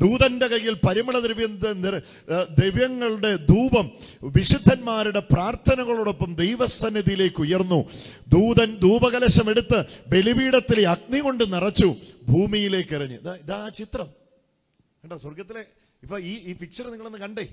ദൂതന്റെ കയ്യിൽ പരിമള ദ്രവ്യ ദ്രവ്യങ്ങളുടെ ധൂപം വിശുദ്ധന്മാരുടെ പ്രാർത്ഥനകളോടൊപ്പം ദൈവസന്നിധിയിലേക്ക് ഉയർന്നു ദൂതൻ ധൂപകലശം എടുത്ത് ബലിപീഠത്തിലെ അഗ്നി കൊണ്ട് നിറച്ചു ഭൂമിയിലേക്ക് എറിഞ്ഞു ഇതാ ഇതാ ആ ചിത്രം കണ്ടോ സ്വർഗത്തിലെ ഇപ്പൊ ഈ ഈ പിക്ചർ നിങ്ങളൊന്ന് കണ്ടേ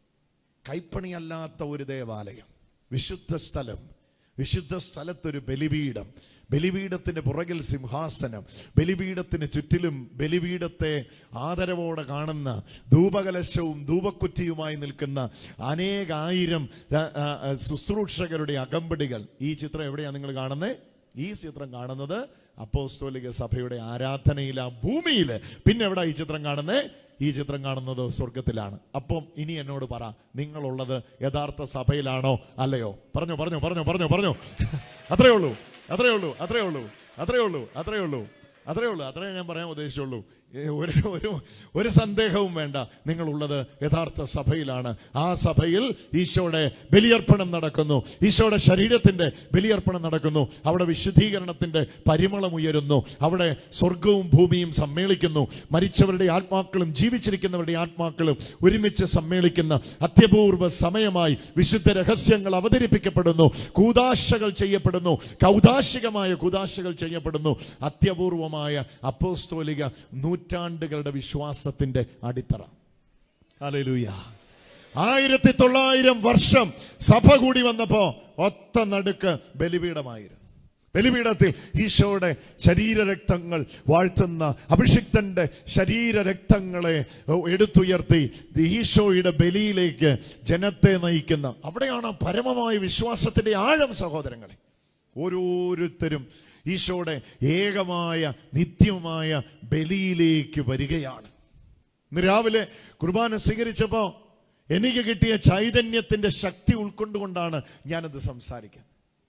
കൈപ്പണിയല്ലാത്ത ഒരു ദേവാലയം വിശുദ്ധ സ്ഥലം വിശുദ്ധ സ്ഥലത്തൊരു ബലിപീഠം ബലിപീഠത്തിന്റെ പുറകിൽ സിംഹാസനം ബലിപീഠത്തിന് ചുറ്റിലും ബലിപീഠത്തെ ആദരവോടെ കാണുന്ന ധൂപകലശവും ധൂപക്കുറ്റിയുമായി നിൽക്കുന്ന അനേകായിരം ആ, ആ, ആ, ശുശ്രൂഷകരുടെ അകമ്പടികൾ ഈ ചിത്രം എവിടെയാണ് നിങ്ങൾ കാണുന്നത് ഈ ചിത്രം കാണുന്നത് അപ്പോസ്തോലിക സഭയുടെ ആരാധനയിൽ ആ ഭൂമിയില് പിന്നെ എവിടെ ഈ ചിത്രം കാണുന്നേ ഈ ചിത്രം കാണുന്നത് സ്വർഗത്തിലാണ് അപ്പം ഇനി എന്നോട് പറ നിങ്ങളുള്ളത് യഥാർത്ഥ സഭയിലാണോ അല്ലയോ പറഞ്ഞോ പറഞ്ഞോ പറഞ്ഞോ പറഞ്ഞോ പറഞ്ഞോ അത്രേ ഉള്ളൂ അത്രേ ഉള്ളൂ അത്രേ ഉള്ളൂ അത്രേ ഉള്ളൂ അത്രേ ഉള്ളൂ അത്രേ ഉള്ളൂ അത്രേ ഞാൻ പറയാൻ ഉദ്ദേശിച്ചുള്ളൂ ഏ, ഒരു ഒരു ഒരു സന്ദേഹവും വേണ്ട നിങ്ങളുള്ളത് യഥാർത്ഥ സഭയിലാണ് ആ സഭയിൽ ഈശോയുടെ ബലിയർപ്പണം നടക്കുന്നു ഈശോയുടെ ശരീരത്തിന്റെ ബലിയർപ്പണം നടക്കുന്നു അവിടെ വിശുദ്ധീകരണത്തിന്റെ പരിമളം ഉയരുന്നു അവിടെ സ്വർഗവും ഭൂമിയും സമ്മേളിക്കുന്നു മരിച്ചവരുടെ ആത്മാക്കളും ജീവിച്ചിരിക്കുന്നവരുടെ ആത്മാക്കളും ഒരുമിച്ച് സമ്മേളിക്കുന്ന അത്യപൂർവ സമയമായി വിശുദ്ധ രഹസ്യങ്ങൾ അവതരിപ്പിക്കപ്പെടുന്നു കൂതാശകൾ ചെയ്യപ്പെടുന്നു കൗതാശികമായ കൂതാശകൾ ചെയ്യപ്പെടുന്നു അത്യപൂർവമായ അപ്പോസ്തോലിക നൂറ്റാണ്ടുകളുടെ വിശ്വാസത്തിന്റെ അടിത്തറ ഹല്ലേലൂയ ആയിരത്തി തൊള്ളായിരം വർഷം സഭ കൂടി വന്നപ്പോ ഒത്ത നടുക്ക് ബലിപീഠമായിരുന്നു ബലിപീഠത്തിൽ ഈശോയുടെ ശരീരരക്തങ്ങൾ വാഴ്ത്തുന്ന അഭിഷിക്തന്റെ ശരീരരക്തങ്ങളെ എടുത്തുയർത്തി ഈശോയുടെ ബലിയിലേക്ക് ജനത്തെ നയിക്കുന്ന അവിടെയാണ് പരമമായ വിശ്വാസത്തിന്റെ ആഴം സഹോദരങ്ങളെ ഓരോരുത്തരും ഈശോയുടെ ഏകമായ നിത്യമായ ബലിയിലേക്ക് വരികയാണ് ഇന്ന് രാവിലെ കുർബാന സ്വീകരിച്ചപ്പോ എനിക്ക് കിട്ടിയ ചൈതന്യത്തിന്റെ ശക്തി ഉൾക്കൊണ്ടുകൊണ്ടാണ് ഞാനത് സംസാരിക്കാൻ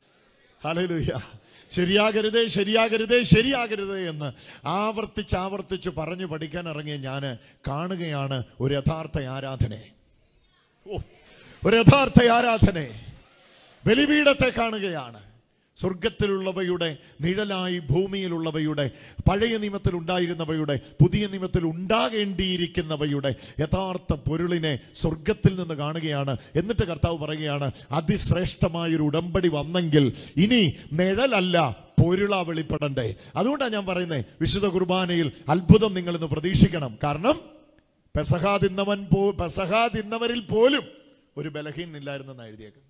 ഹല്ലേലൂയ ശരിയാകരുതേ ശരിയാകരുതേ ശരിയാകരുതേ എന്ന് ആവർത്തിച്ച് ആവർത്തിച്ച് പറഞ്ഞു പഠിക്കാൻ ഇറങ്ങിയ ഞാൻ കാണുകയാണ് ഒരു യഥാർത്ഥ ആരാധനയെ ഓ, ഒരു യഥാർത്ഥ ആരാധനയെ ബലിപീഠത്തെ കാണുകയാണ് സ്വർഗത്തിലുള്ളവയുടെ നിഴലായി ഭൂമിയിലുള്ളവയുടെ പഴയ നിയമത്തിൽ ഉണ്ടായിരുന്നവയുടെ പുതിയ നിയമത്തിൽ ഉണ്ടാകേണ്ടിയിരിക്കുന്നവയുടെ യഥാർത്ഥ പൊരുളിനെ സ്വർഗത്തിൽ നിന്ന് കാണുകയാണ് എന്നിട്ട് കർത്താവ് പറയുകയാണ് അതിശ്രേഷ്ഠമായൊരു ഉടമ്പടി വന്നെങ്കിൽ ഇനി നിഴലല്ല പൊരുള വെളിപ്പെടണ്ടേ അതുകൊണ്ടാണ് ഞാൻ പറയുന്നത് വിശുദ്ധ കുർബാനയിൽ അത്ഭുതം നിങ്ങൾ ഇന്ന് പ്രതീക്ഷിക്കണം കാരണം പെസഹ തിന്നവൻ പോ പെസഹ തിന്നവരിൽ പോലും ഒരു ബലഹീനില്ലായിരുന്നെന്ന് എഴുതിയേക്കും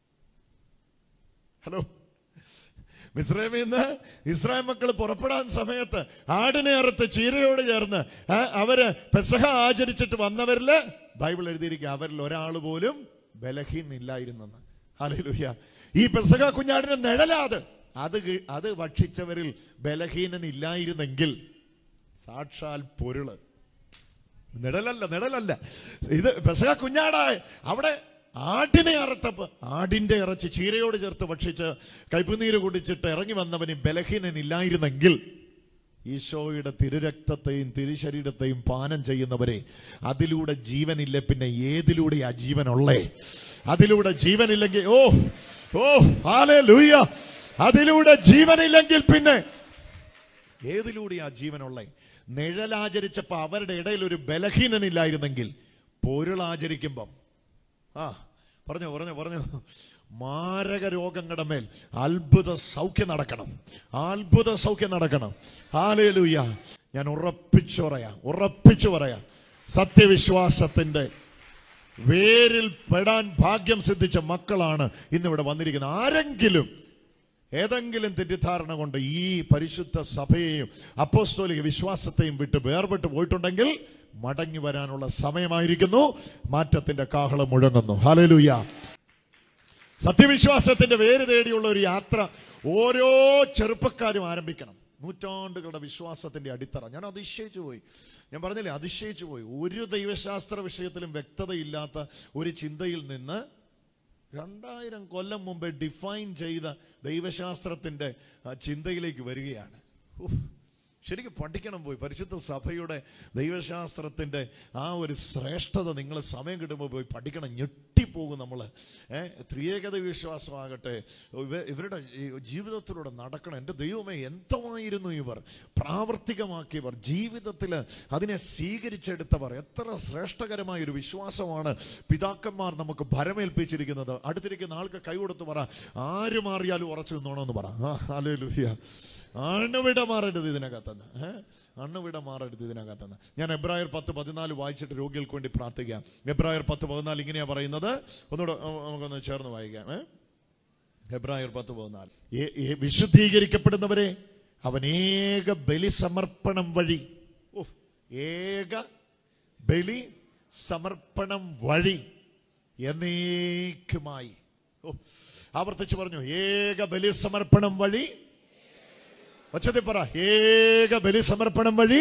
ഹലോ മിസ്രൈമിൽ നിന്ന് ഇസ്രായേൽ മക്കൾ പുറപ്പെടാൻ സമയത്ത് ആടിനെ അറുത്ത് ചീരയോട് ചേർന്ന് ആ, അവര് പെസഹ ആചരിച്ചിട്ട് വന്നവരില് ബൈബിൾ എഴുതിയിരിക്കുക അവരിൽ ഒരാൾ പോലും ബലഹീനില്ലായിരുന്നെന്ന് ഹല്ലേലൂയ ഈ പെസഹ കുഞ്ഞാടിന്റെ നിഴലാത് അത് കി- അത് ഭക്ഷിച്ചവരിൽ ബലഹീനൻ ഇല്ലായിരുന്നെങ്കിൽ സാക്ഷാൽ പൊരുള് നിഴലല്ല നിഴലല്ല ഇത് പെസഹ കുഞ്ഞാടായ അവിടെ ആടിനെ അറുത്തപ്പോ ആടിന്റെ ഇറച്ചി ചീരയോട് ചേർത്ത് ഭക്ഷിച്ച് കൈപ്പുനീര് കുടിച്ചിട്ട് ഇറങ്ങി വന്നവന് ബലഹീനൻ ഇല്ലായിരുന്നെങ്കിൽ ഈശോയുടെ തിരുരക്തത്തെയും തിരുശരീരത്തെയും പാനം ചെയ്യുന്നവരെ അതിലൂടെ ജീവനില്ല പിന്നെ ഏതിലൂടെയാ ജീവനുള്ളേ അതിലൂടെ ജീവനില്ലെങ്കിൽ ഓ ഓ ഹാലേ ലൂയ അതിലൂടെ ജീവനില്ലെങ്കിൽ പിന്നെ ഏതിലൂടെയാ ജീവനുള്ളേ നിഴലാചരിച്ചപ്പോ അവരുടെ ഇടയിൽ ഒരു ബലഹീനനില്ലായിരുന്നെങ്കിൽ പൊരുളാചരിക്കുമ്പം ആ പറഞ്ഞോ പറഞ്ഞോ പറഞ്ഞോ മാരക രോഗങ്ങളുടെ മേൽ അത്ഭുത സൗഖ്യം നടക്കണം അത്ഭുത സൗഖ്യം നടക്കണം ഹാലേലൂയ ഞാൻ ഉറപ്പിച്ചു പറയാം ഉറപ്പിച്ചു പറയാം സത്യവിശ്വാസത്തിന്റെ വേരിൽ പെടാൻ ഭാഗ്യം സിദ്ധിച്ച മക്കളാണ് ഇന്നിവിടെ വന്നിരിക്കുന്നത് ആരെങ്കിലും ഏതെങ്കിലും തെറ്റിദ്ധാരണ കൊണ്ട് ഈ പരിശുദ്ധ സഭയെയും അപ്പോസ്തോലിക വിശ്വാസത്തെയും വിട്ട് വേർപെട്ട് പോയിട്ടുണ്ടെങ്കിൽ മടങ്ങി വരാനുള്ള സമയമായിരിക്കുന്നു മാറ്റത്തിന്റെ കാഹളം മുഴങ്ങുന്നു ഹലലുയ സത്യവിശ്വാസത്തിന്റെ വേര് തേടിയുള്ള ഒരു യാത്ര ഓരോ ചെറുപ്പക്കാരും ആരംഭിക്കണം നൂറ്റാണ്ടുകളുടെ വിശ്വാസത്തിന്റെ അടിത്തറ ഞാൻ അതിശയിച്ചു പോയി ഞാൻ പറഞ്ഞില്ലേ അതിശയിച്ചു പോയി ഒരു ദൈവശാസ്ത്ര വിഷയത്തിലും വ്യക്തതയില്ലാത്ത ഒരു ചിന്തയിൽ നിന്ന് രണ്ടായിരം കൊല്ലം മുമ്പേ ഡിഫൈൻ ചെയ്ത ദൈവശാസ്ത്രത്തിന്റെ ആ, ചിന്തയിലേക്ക് വരികയാണ് ഉഫ്. ശരിക്കും പഠിക്കണം പോയി പരിശുദ്ധ സഭയുടെ ദൈവശാസ്ത്രത്തിന്റെ ആ ഒരു ശ്രേഷ്ഠത നിങ്ങൾ സമയം കിട്ടുമ്പോൾ പോയി പഠിക്കണം ഞെട്ടിപ്പോകും നമ്മൾ ഏഹ് ത്രിയേകത വിശ്വാസമാകട്ടെ ഇവ- ഇവരുടെ ഈ ജീവിതത്തിലൂടെ നടക്കണം എൻ്റെ ദൈവമേ എന്തമായിരുന്നു ഇവർ പ്രാവർത്തികമാക്കിയവർ ജീവിതത്തിൽ അതിനെ സ്വീകരിച്ചെടുത്തവർ എത്ര ശ്രേഷ്ഠകരമായ ഒരു വിശ്വാസമാണ് പിതാക്കന്മാർ നമുക്ക് ഭരമേൽപ്പിച്ചിരിക്കുന്നത് അടുത്തിരിക്കുന്ന ആൾക്ക് കൈ കൊടുത്ത് പറ ആര് മാറിയാലും ഉറച്ചു നിന്നോണമെന്ന് പറ അല്ലേ ലുഹിയ അണുവിട മാറരുത് ഇതിനകത്തുനിന്ന് ഏഹ് അണുവിട മാറരുത് ഇതിനകത്തുനിന്ന് ഞാൻ എബ്രായർ പത്ത് പതിനാല് വായിച്ചിട്ട് രോഗികൾക്ക് വേണ്ടി പ്രാർത്ഥിക്കാം എബ്രായർ പത്ത് പതിനാല് ഇങ്ങനെയാ പറയുന്നത് ഒന്നുകൂടെ അഹ് നമുക്കൊന്ന് ചേർന്ന് വായിക്കാം ഏഹ് എബ്രായർ പത്ത് പതിനാല് ഏ- ഏ- വിശുദ്ധീകരിക്കപ്പെടുന്നവരെ അവൻ ഏക ബലി സമർപ്പണം വഴി ഉഫ്, ഏക ബലി സമർപ്പണം വഴി എന്നേക്കുമായി ഓ ആവർത്തിച്ച് പറഞ്ഞു ഏക ബലി സമർപ്പണം വഴി ഒച്ചത്തിൽ പറ ഏക ബലി സമർപ്പണം വഴി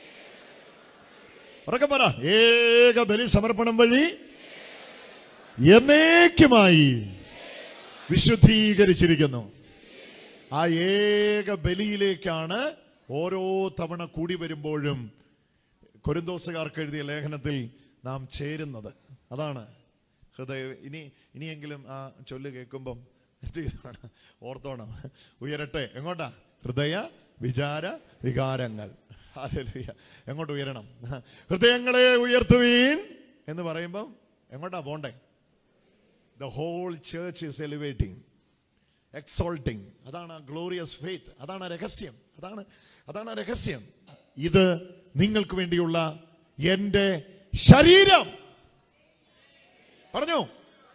ഉറക്കെ പറ ഏക ബലി സമർപ്പണം വഴി എന്നേക്കുമായി വിശുദ്ധീകരിച്ചിരിക്കുന്നു ആ ഏക ബലിയിലേക്കാണ് ഓരോ തവണ കൂടി വരുമ്പോഴും കൊരിന്തോസുകാർക്ക് എഴുതിയ ലേഖനത്തിൽ നാം ചേരുന്നത് അതാണ് ഹൃദയ ഇനി ഇനിയെങ്കിലും ആ ചൊല്ല് കേൾക്കുമ്പം എന്ത് ചെയ്യണം ഓർത്തോണം ഉയരട്ടെ എങ്ങോട്ടാ ഹൃദയ വിചാര വികാരങ്ങൾ ഹല്ലേലൂയ. എങ്ങോട്ട് ഉയരണം ഹൃദയങ്ങളെ ഉയർത്തുവീൻ എന്ന് പറയുമ്പം എങ്ങോട്ടാ പോണ്ടേ the whole church is elevating exalting അതാണ് ഗ്ലോറിയസ് ഫെയ്ത്ത് അതാണ് രഹസ്യം അതാണ് അതാണ് രഹസ്യം ഇത് നിങ്ങൾക്ക് വേണ്ടിയുള്ള എന്റെ ശരീരം പറഞ്ഞു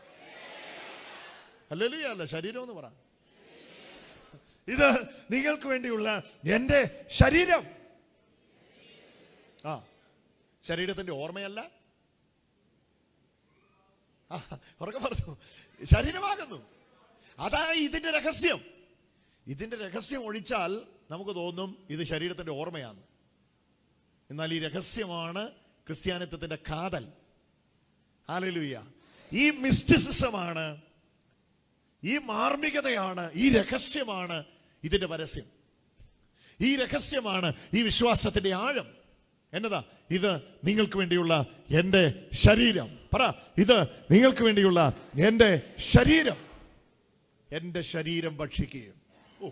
അല്ലല്ലേ അല്ല ശരീരം എന്ന് പറ ഇത് നിങ്ങൾക്ക് വേണ്ടിയുള്ള എന്റെ ശരീരം ആ ശരീരത്തിന്റെ ഓർമ്മയല്ല ആ, ഉറക്കെ പറഞ്ഞു ശരീരമാകുന്നു അതാ ഇതിന്റെ രഹസ്യം ഇതിന്റെ രഹസ്യം ഒഴിച്ചാൽ നമുക്ക് തോന്നും ഇത് ശരീരത്തിന്റെ ഓർമ്മയാണ് എന്നാൽ ഈ രഹസ്യമാണ് ക്രിസ്ത്യാനിത്വത്തിന്റെ കാതൽ ഹാലലുയ്യ ഈ മിസ്റ്റിസിസമാണ് ഈ മാർമികതയാണ് ഈ രഹസ്യമാണ് ഇതിന്റെ പരസ്യം ഈ രഹസ്യമാണ് ഈ വിശ്വാസത്തിന്റെ ആഴം എന്നതാ ഇത് നിങ്ങൾക്ക് വേണ്ടിയുള്ള എൻ്റെ ശരീരം പറ ഇത് നിങ്ങൾക്ക് വേണ്ടിയുള്ള എൻ്റെ ശരീരം എൻ്റെ ശരീരം ഭക്ഷിക്കുകയും ഓ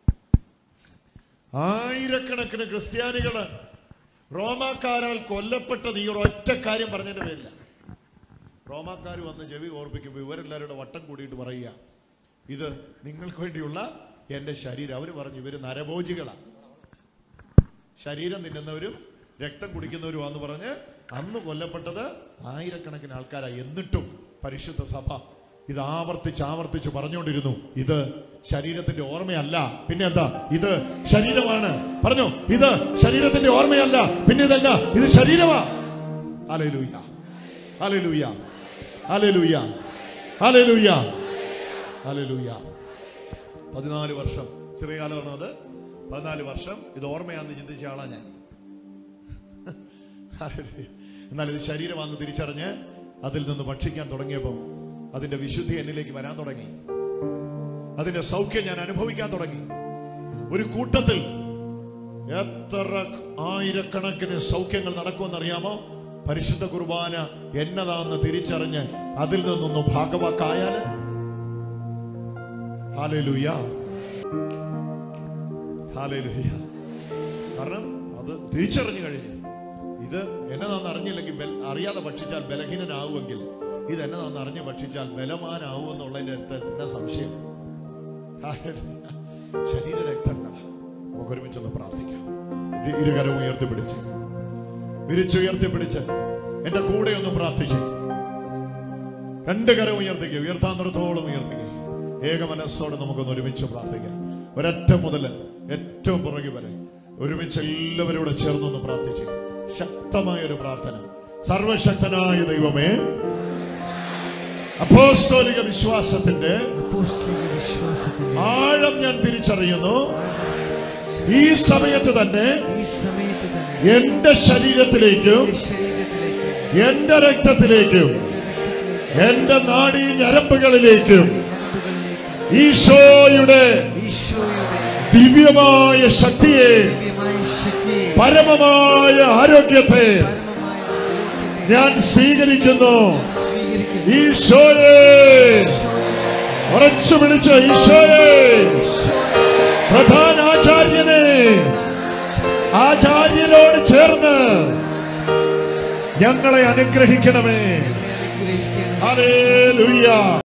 ആയിരക്കണക്കിന് ക്രിസ്ത്യാനികള് റോമാക്കാരാൽ കൊല്ലപ്പെട്ടത് ഈ ഒരു ഒറ്റ കാര്യം പറഞ്ഞതിന്റെ പേരില്ല റോമാക്കാർ വന്ന് ചെവി ഓർപ്പിക്കുമ്പോൾ ഇവരെല്ലാവരുടെ വട്ടം കൂടിയിട്ട് പറയുക ഇത് നിങ്ങൾക്ക് വേണ്ടിയുള്ള എൻ്റെ ശരീരം അവർ പറഞ്ഞു ഇവര് നരഭോജികളാ ശരീരം തിന്നുന്നവരും രക്തം കുടിക്കുന്നവരുമാന്ന് പറഞ്ഞ് അന്ന് കൊല്ലപ്പെട്ടത് ആയിരക്കണക്കിന് ആൾക്കാരായി എന്നിട്ടും പരിശുദ്ധ സഭ ഇത് ആവർത്തിച്ച് ആവർത്തിച്ച് പറഞ്ഞുകൊണ്ടിരുന്നു ഇത് ശരീരത്തിന്റെ ഓർമ്മയല്ല പിന്നെ എന്താ ഇത് ശരീരമാണ് പറഞ്ഞു ഇത് ശരീരത്തിന്റെ ഓർമ്മയല്ല പിന്നെ ഇതല്ല ഇത് ശരീരമാ hallelujah hallelujah hallelujah hallelujah hallelujah പതിനാല് വർഷം ചെറിയ കാലമാണോ അത് പതിനാല് വർഷം ഇത് ഓർമ്മയാന്ന് ചിന്തിച്ച ആളാ ഞാൻ ഹല്ലേലൂയ. എന്നാൽ ഇത് ശരീരമാണെന്ന് തിരിച്ചറിഞ്ഞ് അതിൽ നിന്ന് ഭക്ഷിക്കാൻ തുടങ്ങിയപ്പോൾ അതിന്റെ വിശുദ്ധി എന്നിലേക്ക് വരാൻ തുടങ്ങി അതിന്റെ സൗഖ്യം ഞാൻ അനുഭവിക്കാൻ തുടങ്ങി ഒരു കൂട്ടത്തിൽ എത്ര ആയിരക്കണക്കിന് സൗഖ്യങ്ങൾ നടക്കുമെന്നറിയാമോ പരിശുദ്ധ കുർബാന എന്നതാന്ന് തിരിച്ചറിഞ്ഞ് അതിൽ നിന്നൊന്ന് ഭാഗവാക്കായാൽ ഹാലേലൂയ ഹാലേലൂയ കാരണം അത് തിരിച്ചറിഞ്ഞു കഴിഞ്ഞു ഇത് എന്നതാന്ന് അറിഞ്ഞില്ലെങ്കിൽ ബൽ- അറിയാതെ ഭക്ഷിച്ചാൽ ബലഹീനനാവുമെങ്കിൽ ഇത് എന്നതാന്ന് അറിഞ്ഞ് ഭക്ഷിച്ചാൽ ബലവാനാവും എന്നുള്ളതിന്റെ അടുത്ത് എന്നാ സംശയം ഹാലേലൂയ. ശരീര രക്തങ്ങൾ നമുക്ക് ഒരുമിച്ചൊന്ന് പ്രാർത്ഥിക്കാം ഇരു- ഇരുകരവും ഉയർത്തിപ്പിടിച്ച് വിരിച്ചുയർത്തിപ്പിടിച്ച് എന്റെ കൂടെ ഒന്ന് പ്രാർത്ഥിച്ചു രണ്ട് കരം ഉയർത്തിക്കുക ഉയർത്താൻ നിർത്തോളം ഉയർത്തിക്കുക ഏക മനസ്സോടെ നമുക്കൊന്ന് ഒരുമിച്ച് പ്രാർത്ഥിക്കാം ഒരറ്റം മുതൽ ഏറ്റവും പുറകെ വരെ ഒരുമിച്ച് എല്ലാവരും കൂടെ ചേർന്നൊന്ന് പ്രാർത്ഥിച്ച് ശക്തമായ ഒരു പ്രാർത്ഥന സർവശക്തനായ ദൈവമേ അപ്പോസ്തോലിക വിശ്വാസത്തിന്റെ അപ്പോസ്തലിക വിശ്വാസത്തിന്റെ ആഴം ഞാൻ തിരിച്ചറിയുന്നു ഈ സമയത്ത് തന്നെ ഈ സമയത്ത് തന്നെ എന്റെ ശരീരത്തിലേക്കും എന്റെ ശരീരത്തിലേക്ക് എന്റെ രക്തത്തിലേക്കും എന്റെ നാടീ ഞരമ്പുകളിലേക്കും ഞരമ്പുകളിലേക്ക് ഈശോയുടെ ഈശോയുടെ ദിവ്യമായ ശക്തിയെ ദിവ്യമായ ശക്തിയെ പരമമായ ആരോഗ്യത്തെ പരമമായ ആരോഗ്യത്തെ ഞാൻ സ്വീകരിക്കുന്നു സ്വീകരിക്കുന്നു ഈശോയെ ഉറച്ചു പിടിച്ച ഈശോയെ പ്രധാന ആചാര്യനെ ആചാര്യനോട് ചേർന്ന് ഞങ്ങളെ അനുഗ്രഹിക്കണമേ അനുഗ്രഹിക്കണം ഹല്ലേലൂയ